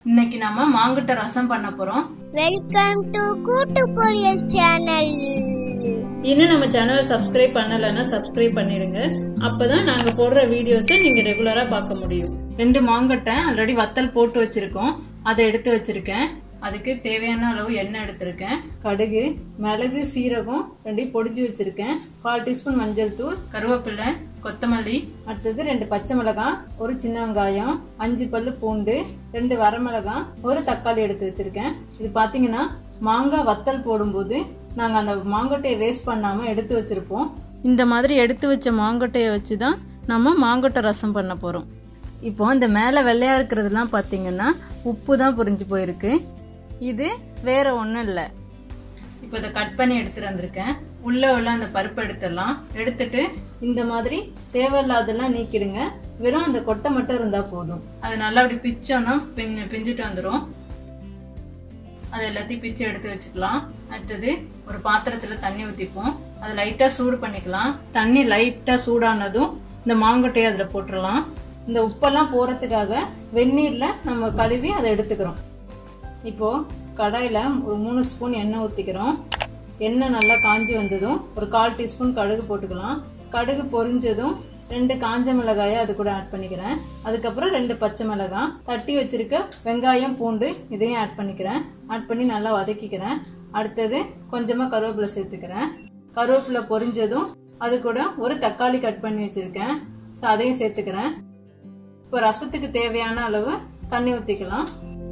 இன்னைக்கு நாம மாங்கட்ட ரசம் பண்ண போறோம் வெல்கம் டு கூட்டு பொரியல் சேனல் இன்னும் நம்ம சேனலை சப்ஸ்கிரைப் பண்ணலைன்னா சப்ஸ்கிரைப் பண்ணிடுங்க அப்பதான் நாங்க போடுற வீடியோஸை நீங்க ரெகுலரா பார்க்க முடியும் ரெண்டு மாங்கட்டை ஆல்ரெடி வத்தல் போட்டு வச்சிருக்கோம் அதை எடுத்து வச்சிருக்கேன் அதுக்கு தேவையான அளவு எண்ணெய் எடுத்திருக்கேன் கடுகு மிளகு சீரகம் ரெண்டையும் பொடிச்சு வச்சிருக்கேன் கால் டீஸ்பூன் மஞ்சள் தூள் கருவேப்பிலை கொத்தமல்லி அடுத்தது ரெண்டு பச்சை மிளகாய் ஒரு சின்ன வெங்காயம் அஞ்சு பல்லு பூண்டு ரெண்டு வரமிளகாய் ஒரு தக்காளி எடுத்து வச்சிருக்கேன் இது பாத்தீங்கன்னா மாங்காய் வத்தல் போடும்போது நாங்க அந்த மாங்கொட்டையை வேஸ்ட் பண்ணாம எடுத்து வச்சிருப்போம் இந்த மாதிரி எடுத்து வச்ச மாங்கொட்டையை வச்சு தான் நம்ம மாங்கொட்டை ரசம் பண்ண போறோம் இப்போ இந்த மேலே வெள்ளையா இருக்கிறதுலாம் பார்த்தீங்கன்னா உப்பு தான் புரிஞ்சு போயிருக்கு இது வேற ஒன்றும் இல்லை இப்போ இதை கட் பண்ணி எடுத்துட்டு வந்திருக்கேன் உள்ள உள்ள அந்த பருப்பு எடுத்துடலாம் எடுத்துட்டு இந்த மாதிரி தேவையில்லாதெல்லாம் நீக்கிடுங்க வெறும் அந்த கொட்டை மட்டும் இருந்தா போதும் அது நல்லா அப்படி பிச்சோன்னா பிஞ்சு பிஞ்சிட்டு வந்துடும் அது எல்லாத்தையும் பிச்சு எடுத்து வச்சுக்கலாம் அடுத்தது ஒரு பாத்திரத்துல தண்ணி ஊத்திப்போம் அதை லைட்டா சூடு பண்ணிக்கலாம் தண்ணி லைட்டா சூடானதும் இந்த மாங்கொட்டையை அதுல போட்டுடலாம் இந்த உப்பெல்லாம் போறதுக்காக வெந்நீர்ல நம்ம கழுவி அதை எடுத்துக்கிறோம் இப்போ கடாயில ஒரு மூணு ஸ்பூன் எண்ணெய் ஊத்திக்கிறோம் எண்ணெய் நல்லா காஞ்சி வந்ததும் ஒரு கால் டீஸ்பூன் கடுகு போட்டுக்கலாம் கடுகு பொரிஞ்சதும் ரெண்டு காஞ்ச மிளகாயை அது கூட ஆட் பண்ணிக்கிறேன் அதுக்கப்புறம் ரெண்டு பச்சை மிளகாய் தட்டி வச்சிருக்க வெங்காயம் பூண்டு இதையும் ஆட் பண்ணிக்கிறேன் ஆட் பண்ணி நல்லா வதக்கிக்கிறேன் அடுத்தது கொஞ்சமா கருவேப்பிலை சேர்த்துக்கிறேன் கருவேப்பிலை பொரிஞ்சதும் அது கூட ஒரு தக்காளி கட் பண்ணி வச்சிருக்கேன் ஸோ அதையும் சேர்த்துக்கிறேன் இப்போ ரசத்துக்கு தேவையான அளவு தண்ணி ஊற்றிக்கலாம்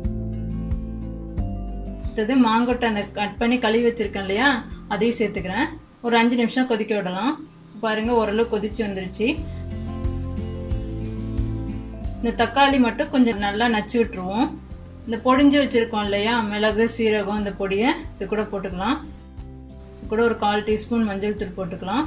அடுத்தது மாங்கொட்டை அந்த கட் பண்ணி கழுவி வச்சிருக்கேன் இல்லையா அதையும் சேர்த்துக்கிறேன் ஒரு அஞ்சு நிமிஷம் கொதிக்க விடலாம் பாருங்க ஓரளவு கொதிச்சு வந்துருச்சு இந்த தக்காளி மட்டும் கொஞ்சம் நல்லா நச்சு விட்டுருவோம் இந்த பொடிஞ்சு வச்சிருக்கோம் இல்லையா மிளகு சீரகம் இந்த பொடியை இது கூட போட்டுக்கலாம் இது கூட ஒரு கால் டீஸ்பூன் மஞ்சள் தூள் போட்டுக்கலாம்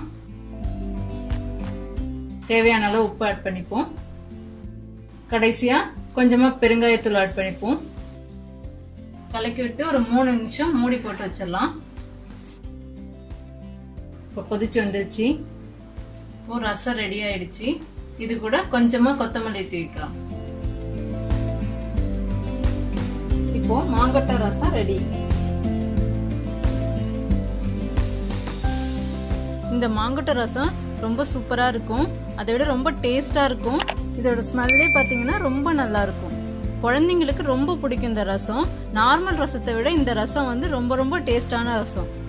தேவையான அளவு உப்பு ஆட் பண்ணிப்போம் கடைசியா கொஞ்சமா பெருங்காயத்தூள் ஆட் பண்ணிப்போம் கலக்கி விட்டு ஒரு மூணு நிமிஷம் மூடி போட்டு வச்சிடலாம் இப்போ கொதிச்சு வந்துருச்சு இப்போ ரசம் ரெடி ஆயிடுச்சு இது கூட கொஞ்சமா கொத்தமல்லி தூவிக்கலாம் இப்போ மாங்கொட்டை ரசம் ரெடி இந்த மாங்கொட்டை ரசம் ரொம்ப சூப்பரா இருக்கும் அதை விட ரொம்ப டேஸ்டா இருக்கும் இதோட ஸ்மெல்லே பாத்தீங்கன்னா ரொம்ப நல்லா இருக்கும் குழந்தைங்களுக்கு ரொம்ப பிடிக்கும் இந்த ரசம் நார்மல் ரசத்தை விட இந்த ரசம் வந்து ரொம்ப ரொம்ப டேஸ்டான ரசம்